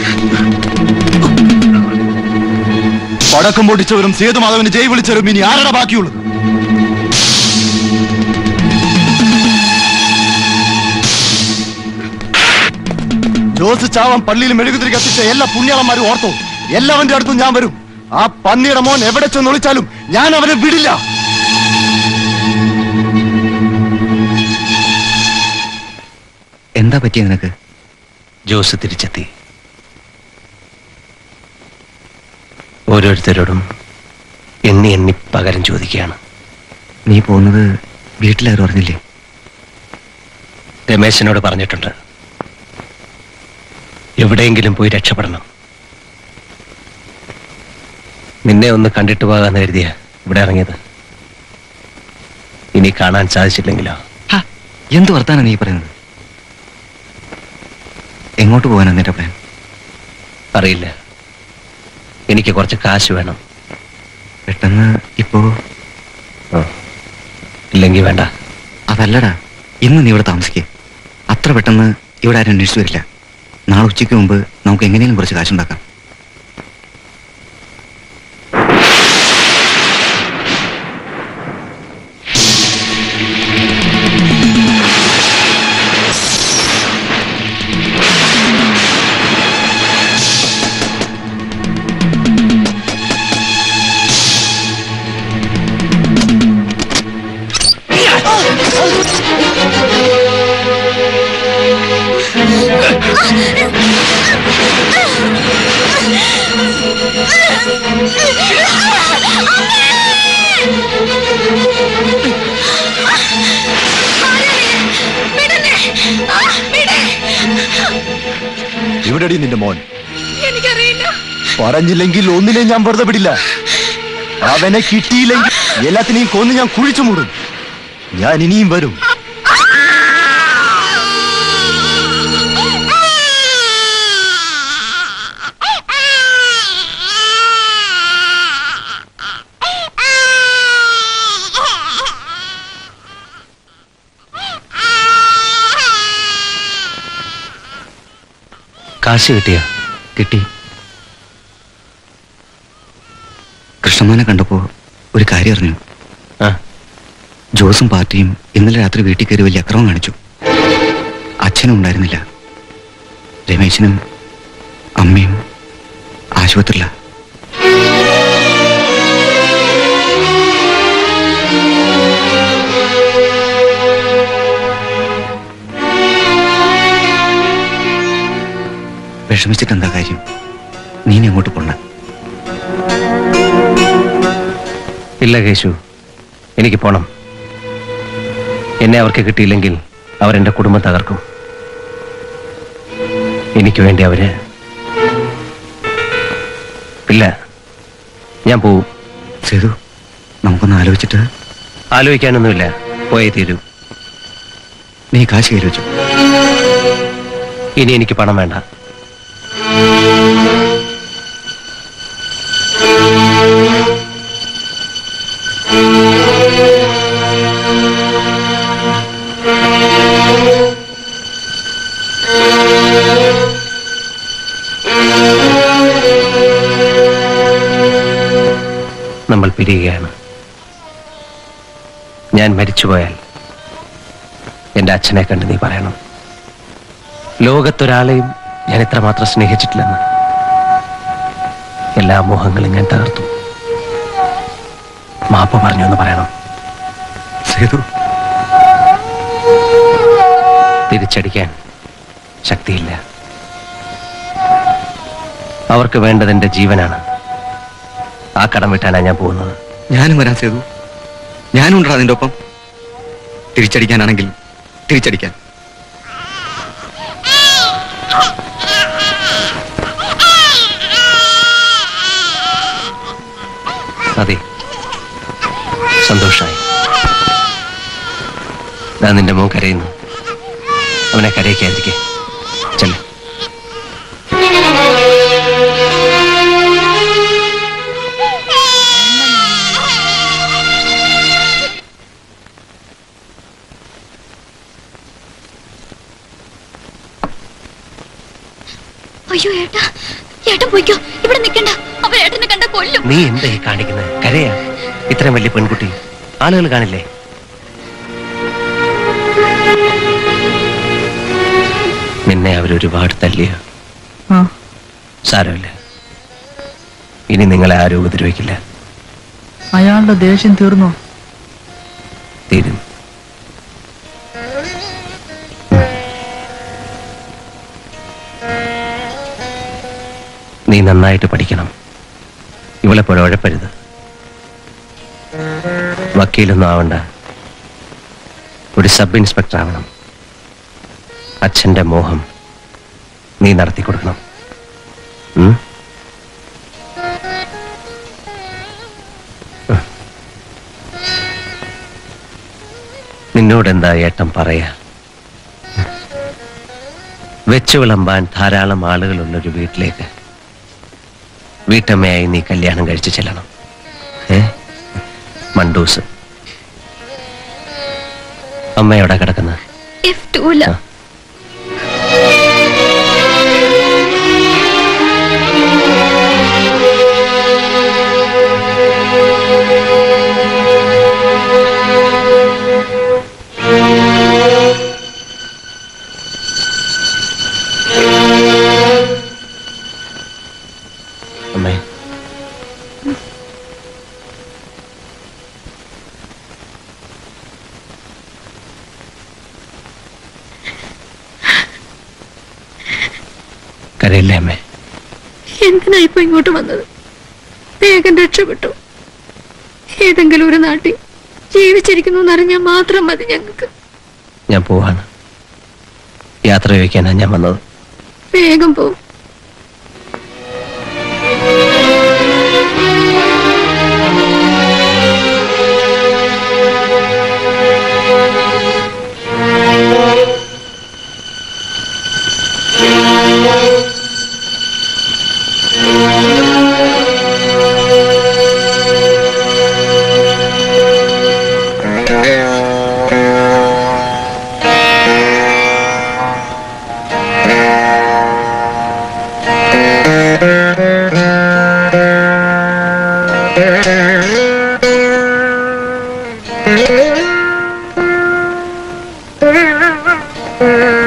പടക്കം പൊട്ടിച്ചവരും സേതുമാധവന് ജയ് വിളിച്ചവരും ഇനി ആരുടെ ബാക്കിയുള്ളത് ജോസ് ചാവൻ പള്ളിയിൽ മെഴുകുതിരി കത്തിച്ച എല്ലാ പുണ്യാളന്മാരും ഓർത്തോ എല്ലാവന്റെ അടുത്തും ഞാൻ വരും ആ പന്നിയുടെ മോൻ എവിടെ ചെന്ന് ഒളിച്ചാലും ഞാൻ അവനെ വിടില്ല എന്താ പറ്റിയ നിനക്ക് ജോസ് തിരിച്ചെത്തി ഓരോരുത്തരോടും എണ്ണി എണ്ണി പകരം ചോദിക്കുകയാണ് നീ പോകുന്നത് വീട്ടിലാരും അറിഞ്ഞില്ലേ രമേശനോട് പറഞ്ഞിട്ടുണ്ട് എവിടെയെങ്കിലും പോയി രക്ഷപ്പെടണം നിന്നെ ഒന്ന് കണ്ടിട്ട് പോകാന്ന് കരുതിയ ഇവിടെ ഇറങ്ങിയത് ഇനി കാണാൻ സാധിച്ചില്ലെങ്കിലോ ഹാ, എന്ത് വർത്താനം നീ പറയുന്നത് എങ്ങോട്ട് പോകാനാ നിന്റെ പ്ലാൻ അറിയില്ല എനിക്ക് കുറച്ച് കാശ് വേണം പെട്ടെന്ന് ഇപ്പോ ഇല്ലെങ്കിൽ വേണ്ട അതല്ലടാ ഇന്ന് നീ ഇവിടെ താമസിക്കേ അത്ര പെട്ടെന്ന് ഇവിടെ ആരും അന്വേഷിച്ചു വരില്ല നാളെ ഉച്ചയ്ക്ക് മുമ്പ് നമുക്ക് എങ്ങനെയും കുറച്ച് കാശുണ്ടാക്കാം ഇവിടെടി നിന്റെ മോൻ എനിക്കറിയില്ല പറഞ്ഞില്ലെങ്കിൽ ഒന്നിനെ ഞാൻ വെറുതെ വിടില്ല അവനെ കിട്ടിയില്ലെങ്കിൽ എല്ലാത്തിനെയും കൊന്ന് ഞാൻ കുഴിച്ചു മൂടും ഞാൻ ഇനിയും വരും കാശ് കിട്ടിയ കിട്ടി കൃഷ്ണമാനെ കണ്ടപ്പോ ഒരു കാര്യം അറിഞ്ഞു ആ ജോസും പാർട്ടിയും ഇന്നലെ രാത്രി വീട്ടിൽ കയറി വലിയ അക്രമം കാണിച്ചു അച്ഛനും ഉണ്ടായിരുന്നില്ല രമേശനും അമ്മയും ആശുപത്രിയില വിഷമിച്ചിട്ട് എന്താ കാര്യം നീ ഇനി അങ്ങോട്ട് പോണ്ട ഇല്ല കേശു എനിക്ക് പോണം എന്നെ അവർക്ക് കിട്ടിയില്ലെങ്കിൽ അവരെന്റെ കുടുംബം തകർക്കും എനിക്ക് വേണ്ടി അവര് ഇല്ല ഞാൻ പോവും സേതു നമുക്കൊന്ന് ആലോചിച്ചിട്ട് ആലോചിക്കാനൊന്നുമില്ല പോയേ തീരൂ നീ കാശ് കയ്യിൽ വെച്ചു ഇനി എനിക്ക് പണം വേണ്ട നമ്മൾ പിരിയുകയാണ് ഞാൻ മരിച്ചുപോയാൽ എന്റെ അച്ഛനെ കണ്ട് നീ പറയണം ലോകത്തൊരാളെയും ഞാൻ ഇത്രമാത്രം സ്നേഹിച്ചിട്ടില്ലെന്ന് എല്ലാ മോഹങ്ങളും ഞാൻ തകർത്തു മാപ്പ് പറഞ്ഞു എന്ന് പറയണം സേതു തിരിച്ചടിക്കാൻ ശക്തിയില്ല അവർക്ക് വേണ്ടത് എന്റെ ജീവനാണ് ആ കടം വിട്ടാനാണ് ഞാൻ പോകുന്നത് ഞാനും വരാൻ സേതു ഞാനും ഉണ്ടാ നിന്റെ ഒപ്പം തിരിച്ചടിക്കാനാണെങ്കിൽ തിരിച്ചടിക്കാൻ അതെ സന്തോഷായി ഞാൻ നിന്റെ മോൻ കരയുന്നു അവനെ കരയിക്കാതിരിക്കെ ചെല്ലേ അയ്യോ ഏട്ടാ ഏട്ടൻ പോയിക്കോ ഇവിടെ നിൽക്കണ്ട അവർ ഏട്ടനെ കണ്ട കൊല്ലും നീ എന്താ ഈ കാണിക്കുന്നത് കരയാ ഇത്രയും വലിയ പെൺകുട്ടി ആളുകൾ കാണില്ലേ നിന്നെ അവരൊരുപാട് തല്ലിയോ സാരമില്ല ഇനി നിങ്ങളെ ആരും ഉപദ്രവിക്കില്ല അയാളുടെ ദേഷ്യം തീർന്നോ തീരും നീ നന്നായിട്ട് പഠിക്കണം ഇവളെ പോലെ ഉഴപ്പരുത് വക്കീലൊന്നും ആവണ്ട ഒരു സബ് ഇൻസ്പെക്ടർ ആവണം അച്ഛന്റെ മോഹം നീ നടത്തി കൊടുക്കണം ഉം? നിന്നോടെന്താ ഏട്ടൻ പറയാ വെച്ചു വിളമ്പാൻ ധാരാളം ആളുകളുള്ളൊരു വീട്ടിലേക്ക് വീട്ടമ്മയായി നീ കല്യാണം കഴിച്ചു ചെല്ലണം ഏ മണ്ടൂസ് അമ്മ എവിടെ കിടക്കുന്ന എഫ് ടൂല ആ. അമ്മേ കരയില്ലേ അമ്മേ എന്തിനാ ഇപ്പൊ ഇങ്ങോട്ട് വന്നത് വേഗം രക്ഷപ്പെട്ടു ഏതെങ്കിലും ഒരു നാട്ടിൽ ജീവിച്ചിരിക്കുന്നു എന്നറിഞ്ഞാൽ മാത്രം മതി ഞങ്ങൾക്ക് ഞാൻ പോവാണ് യാത്ര ചോദിക്കാനാണ് ഞാൻ വന്നത് വേഗം പോവും Mm-hmm.